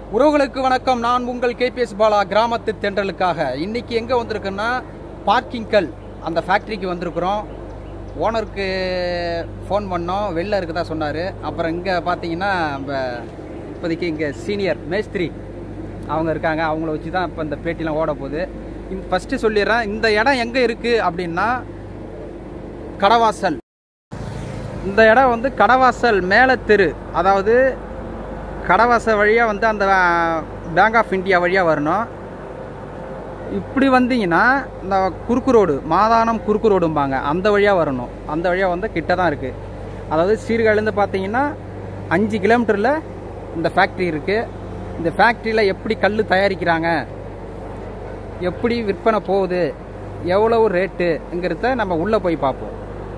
உறவுகளுக்கு வணக்கம் நான் உங்கள் கேபிஎஸ் பாலா கிராமத்து தென்றலுக்காக இன்னைக்கு எங்கே வந்திருக்கோன்னா பார்க்கிங்கல் அந்த ஃபேக்ட்ரிக்கு வந்திருக்கிறோம் ஓனருக்கு ஃபோன் பண்ணோம் வெளில இருக்குதா சொன்னார் அப்புறம் இங்கே பார்த்தீங்கன்னா நம்ம இப்போதைக்கு இங்கே சீனியர் மேஸ்திரி அவங்க இருக்காங்க அவங்கள வச்சு தான் இப்போ இந்த பேட்டிலாம் ஓட போகுது ஃபஸ்ட்டு சொல்லிடுறேன் இந்த இடம் எங்கே இருக்குது அப்படின்னா கடவாசல் இந்த இடம் வந்து கடவாசல் மேலே தெரு அதாவது கடவாசல் வழியாக வந்து அந்த பேங்க் ஆஃப் இந்தியா வழியாக வரணும் இப்படி வந்தீங்கன்னா இந்த குறுக்கு ரோடு மாதானம் குறுக்கு ரோடும்பாங்க அந்த வழியாக வரணும் அந்த வழியாக வந்து கிட்ட தான் இருக்குது அதாவது சீர்காழிலேருந்து பார்த்தீங்கன்னா அஞ்சு கிலோமீட்டரில் இந்த ஃபேக்ட்ரி இருக்குது இந்த ஃபேக்ட்ரியில் எப்படி கல் தயாரிக்கிறாங்க எப்படி விற்பனை போகுது எவ்வளவு ரேட்டுங்கிறத நம்ம உள்ளே போய் பார்ப்போம்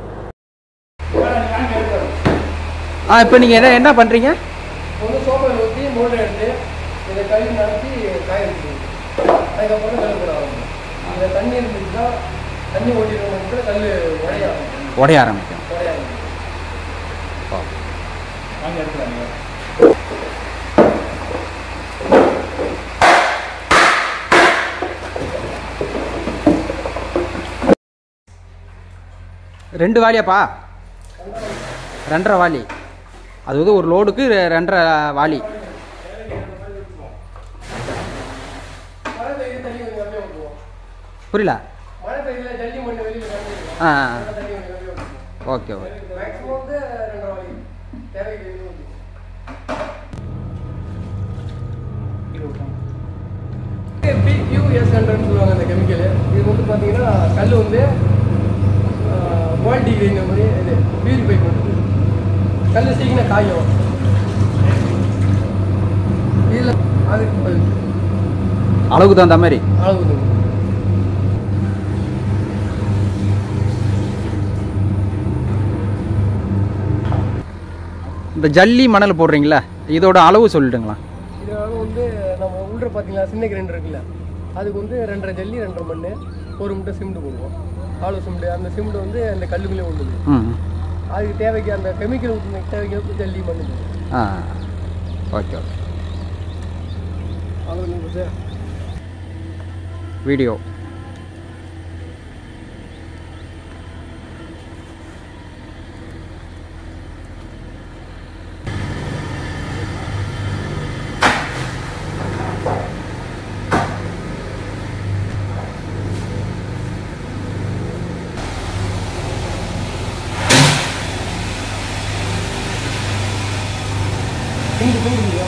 ஆ இப்போ நீங்கள் என்ன என்ன பண்ணுறீங்க ஒன்று சோப்பை ஊற்றி மூட்டை எடுத்து இதை கழுவி நடத்தி காய வச்சுக்கணும் அதுக்கப்புறம் கல் போட ஆரம்பிக்கும் இதில் தண்ணி இருந்துச்சுன்னா தண்ணி ஓட்டிடுவோம் கூட கல் உடைய ஆரம்பிக்கும் உடைய ஆரம்பிக்கும் உடைய ஆரம்பிக்கும் வாங்கி எடுத்துக்கலாம் ரெண்டு வாலியாப்பா ரெண்டரை வாலி அது வந்து ஒரு லோடுக்கு ரெ- ரெண்டரை வாலி மழை பெய்யுது தண்ணி கொஞ்சம் கம்மியாக விட்டுருவோம் புரியல மழை பெய்யுதுல ஜல்லி மண்ணு வெளியில் கம்மி ஆ தண்ணி கொஞ்சம் கம்மியாக விட்டுருவோம் ஓகே ஓகே மேக்ஸிமம் வந்து ரெண்டரை வாங்கி தேவைக்கு இது ஊற்றிக்குவோம் பிக்யூஎஸ் ஹண்ட்ரட்னு சொல்லுவாங்க அந்த கெமிக்கல் இது வந்து பார்த்தீங்கன்னா கல் வந்து குவாலிட்டி கிரீன் மாதிரி இது பியூரிஃபை பண்ணுறது கல் சீக்கிரம் காயும் இதில் அதுக்கு பதில் அளவுக்கு தகுந்த மாதிரி அளவு தூக்கும். இந்த ஜல்லி மணல் போடுறீங்களா இதோட அளவு சொல்லிடுங்களா இது அளவு வந்து நம்ம உள்ள பார்த்தீங்களா சின்ன கிரைண்டர் இருக்குல்ல அதுக்கு வந்து ரெண்டரை ஜல்லி ரெண்டரை மண் ஒரு முட்டை சிமெண்ட் போடுவோம் ஆளு சிமெண்ட் அந்த சிமெண்ட் வந்து அந்த கல்லுக்குள்ளே உண்டுது ம் அதுக்கு தேவைக்கு அந்த கெமிக்கல் ஊற்றின தேவைக்கு ஜல்லி மண் போடுவோம் ஆ ஓகே ஓகே அவ்வளோ நீங்கள் வீடியோ சிங்கு சிங்கு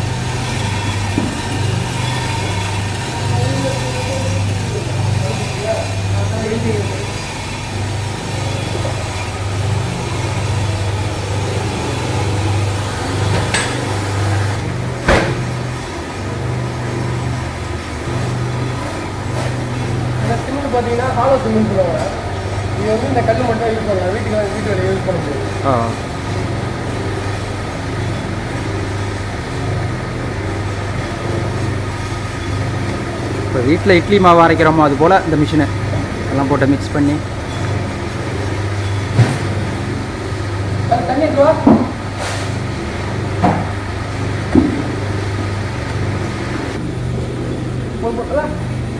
இந்த சிமெண்ட் பார்த்தீங்கன்னா ஹாலோ சிமெண்ட் சொல்லுவாங்க இது வந்து இந்த கல் மட்டும் யூஸ் பண்ணலாம் வீட்டுக்கு வீட்டு வேலை யூஸ் பண்ண முடியாது ஆ இப்போ வீட்டில் இட்லி மாவு அரைக்கிறோமோ அது போல் இந்த மிஷினு எல்லாம் போட்டு மிக்ஸ் பண்ணி அது தண்ணி எடுத்து வா போய் போட்டுலாம்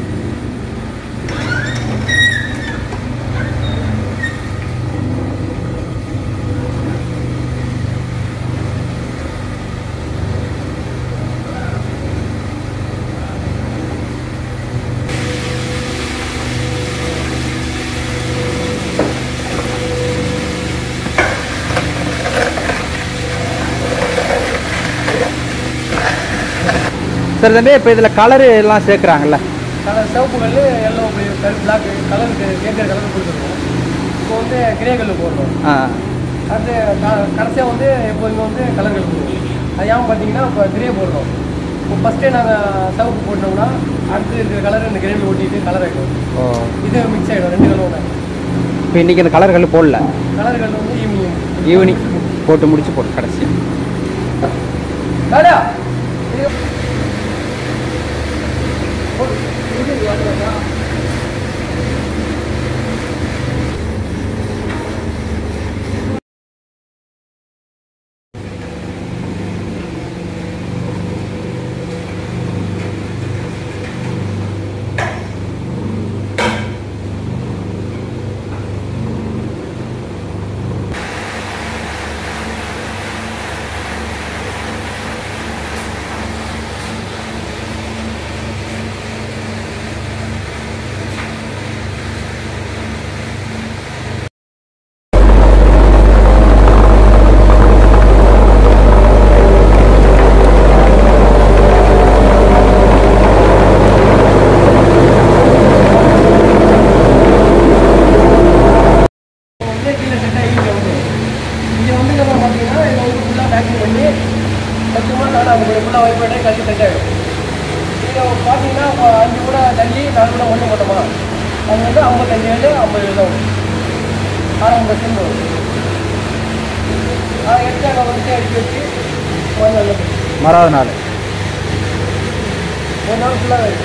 சரி தம்பி இப்போ இதில் கலரு எல்லாம் சேர்க்குறாங்கல்ல கலர் சிவப்பு கல் எல்லோ கல் பிளாக் கலருக்கு கேட்குற கலர் கொடுத்துருக்கோம் இப்போ வந்து கிரே கல் போடுறோம் ஆ அடுத்து கடைசியாக வந்து எப்போதுமே வந்து கலர் கல் போடுவோம் அது ஏன் பார்த்தீங்கன்னா இப்போ கிரே போடுறோம் இப்போ ஃபஸ்ட்டே நாங்கள் சிவப்பு போட்டோம்னா அடுத்து இருக்கிற கலர் இந்த கிரேவில் ஓட்டிட்டு கலர் ஆகிடும் ஓ இது மிக்ஸ் ஆகிடும் ரெண்டு கலர் ஒன்று இப்போ இன்றைக்கி இந்த கலர் கல் போடல கலர் கல் வந்து ஈவினிங் ஈவினிங் போட்டு முடிச்சு போட்டு கடைசி டாடா இது போடு. இது வாட்டுறதா? அந்த கொஞ்சம் ஃபுல்லாக வைப் பண்ணி கட்டி செட் ஆகிடும் நீங்கள் பார்த்தீங்கன்னா இப்போ அஞ்சு கூட தள்ளி நாலு கூட ஒன்று போட்டோமா அது வந்து ஐம்பத்தஞ்சு ஏழு ஐம்பது ஏழு தான் வரும் ஆரம்ப செண்டு வரும் அதை எடுத்து அங்கே வந்து அடிக்க வச்சு கொஞ்சம் நல்லது மறாவது நாள் ஒரு நாள் ஃபுல்லாக இருக்கும்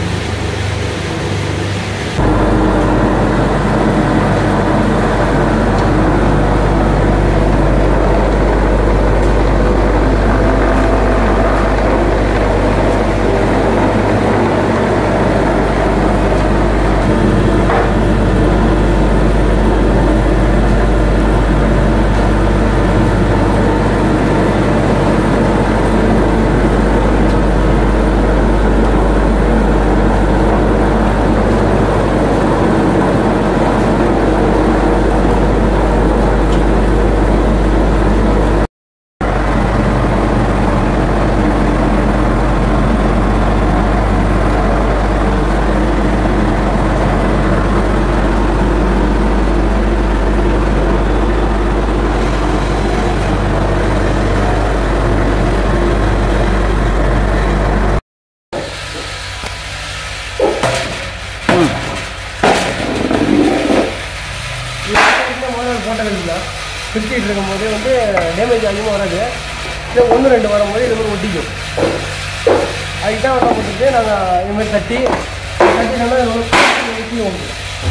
முதல்ல போட்ட கல்வி தான் பிரிச்சுட்டு இருக்கும்போது வந்து டேமேஜ் அதிகமாக வராது இல்லை ஒன்று ரெண்டு வரும்போது இது மாதிரி ஒட்டிக்கும் அதுக்கு தான் என்ன பண்ணிட்டு நாங்கள் இது மாதிரி தட்டி தட்டி நல்லா வெட்டி ஒன்று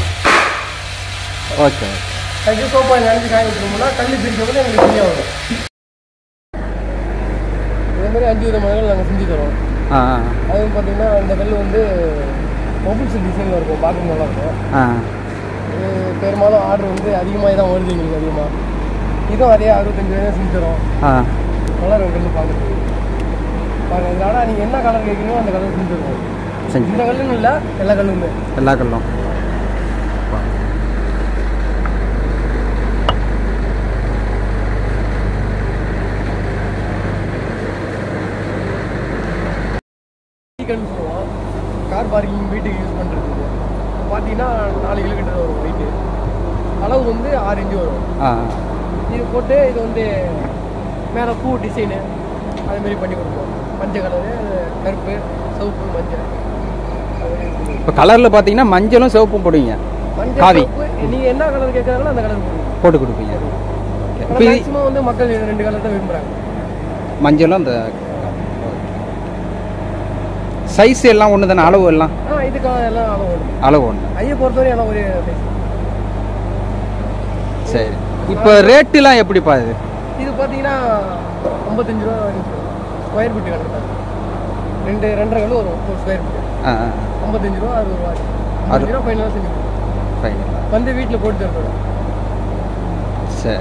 ஓகே அதுக்கு சோப்பா நினைச்சு காய வச்சுருந்தோம்னா கல் பிரிக்கும் போது எங்களுக்கு ஃப்ரீயாக வரும் இதே மாதிரி அஞ்சு வித மரங்கள் நாங்கள் செஞ்சு தரோம் ஆ அதுவும் பார்த்தீங்கன்னா இந்த கல் வந்து மொபைல்ஸ் டிசைனில் இருக்கும் பார்க்க நல்லா இருக்கும் ஆ இது பெரும்பாலும் ஆர்டர் வந்து அதிகமாக தான் வருது எங்களுக்கு அதிகமாக இதுவும் அதே அறுபத்தஞ்சு வயதாக செஞ்சு தரோம் ஆ கலர் கல் பார்க்குறது பாருங்க இதில் ஆனால் நீங்கள் என்ன கலர் கேட்குறீங்களோ அந்த கலர் செஞ்சு தருவோம் செஞ்சு இந்த கல்லுன்னு இல்லை எல்லா கல்லுமே எல்லா கல்லும் கல் சொல்லுவோம் கார் பார்க்கிங் வீட்டுக்கு யூஸ் பண்ணுறதுக்கு பார்த்தீங்கன்னா நாலு கிலோமீட்டர் வரும் வெயிட்டு அளவு வந்து ஆறு இன்ச்சு வரும் ஆ இது போட்டு இது வந்து மேலே பூ டிசைனு அது மாதிரி பண்ணி கொடுப்போம் மஞ்சள் கலரு கருப்பு சிவப்பு மஞ்சள் அது மாதிரி இருக்குது. இப்போ கலரில் பார்த்தீங்கன்னா மஞ்சளும் சிவப்பும் போடுவீங்க மஞ்சள் காவி. சிவப்பு நீங்கள் என்ன கலர் கேட்குறாங்களோ அந்த கலர் போடுவோம் போட்டு கொடுப்பீங்க இப்போ இது மேக்ஸிமம் வந்து மக்கள் இது ரெண்டு கலர் தான் விரும்புகிறாங்க மஞ்சளும் அந்த சைஸ் எல்லாம் ஒன்று தானே அளவு எல்லாம் ஆ இதுக்காக எல்லாம் அளவு வரும் அளவு ஒன்று ஐயை பொறுத்தவரை எல்லாம் ஒரு size. சரி இப்போ ரேட்டுலாம் எப்படிப்பா இது இது பார்த்தீங்கன்னா ஐம்பத்தஞ்சு ரூபா ஸ்கொயர் ஃபீட் கணக்கு ரெண்டு ரெண்டரை கல் வரும் ஒரு ஸ்கொயர் ஃபீட் ஆ ஐம்பத்தஞ்சு ரூபா அறுபது ரூபா ஐம்பத்தஞ்சு ரூபா ஃபைனலாக செஞ்சு கொடுப்போம். ஃபைன் வந்து வீட்டில் போட்டு தருவோம் சரி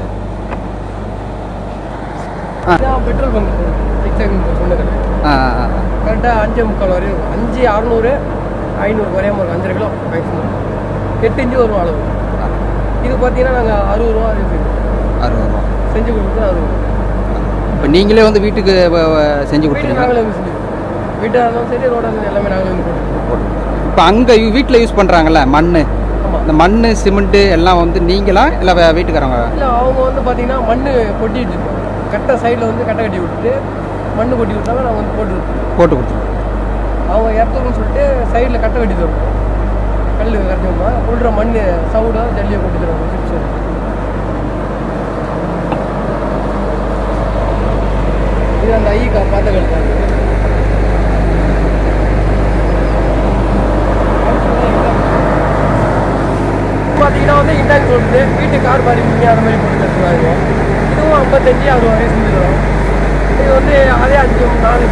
ஆ. இதான் பெட்ரோல் பங்க் எக்ஸாக்ட் சொன்ன கடை ஆ ஆ, கரெக்டாக அஞ்சு முக்கால் வரையும் இருக்கும். அஞ்சு அறநூறு ஐநூறு குறையாம இருக்கும் அஞ்சரை கிலோ மேக்ஸிமம் எட்டு இன்ச்சு வரும் அளவு ஆ. இது பார்த்தீங்கன்னா நாங்கள் அறுபது ரூபா அது செஞ்சு அறுபது ரூபா செஞ்சு கொடுக்குறது அறுபது ரூபா இப்போ நீங்களே வந்து வீட்டுக்கு வ- வ- செஞ்சு வீட்டுக்கு கொடுத்துருங்க நாங்களே வந்து செஞ்சு வீட்டாக இருந்தாலும் சரி ரோடாக இருந்தாலும் எல்லாமே நாங்களே வந்து போட்டு இப்போ அங்கே வீட்டில் யூஸ் பண்ணுறாங்கல்ல மண் ஆமாம் இந்த மண் சிமெண்ட்டு எல்லாம் வந்து நீங்களா இல்லை வே- வீட்டுக்காரங்க இல்லை அவங்க வந்து பார்த்தீங்கன்னா மண் கொட்டிட்டு இருக்கோம் கட்டை சைடில் வந்து கட்டை கட்டி விட்டுட்டு மண் கொட்டி விட்டாங்க நாங்கள் வந்து போட்டு விட்டுருவோம். போட்டு கொடுத்துருவோம் அவங்க இடத்துக்குன்னு சொல்லிட்டு சைடில் கட்டை கட்டி தருவோம் கல் கட்டினோம்னா உள்ள மண் சவுடாக ஜல்லியை கொட்டி தருவாங்க சிப்ஸ் இது அந்த ஐ கா பார்த்த கல் தான் பார்த்தீங்கன்னா வந்து இண்டாக் சொல்லுது வீட்டு கார் பார்க்கிங் அந்த மாதிரி போட்டு தருவாங்க இதுவும் ஐம்பத்தஞ்சு அறுபது வரையும் செஞ்சு தரும் இது வந்து அதே அஞ்சு நாலு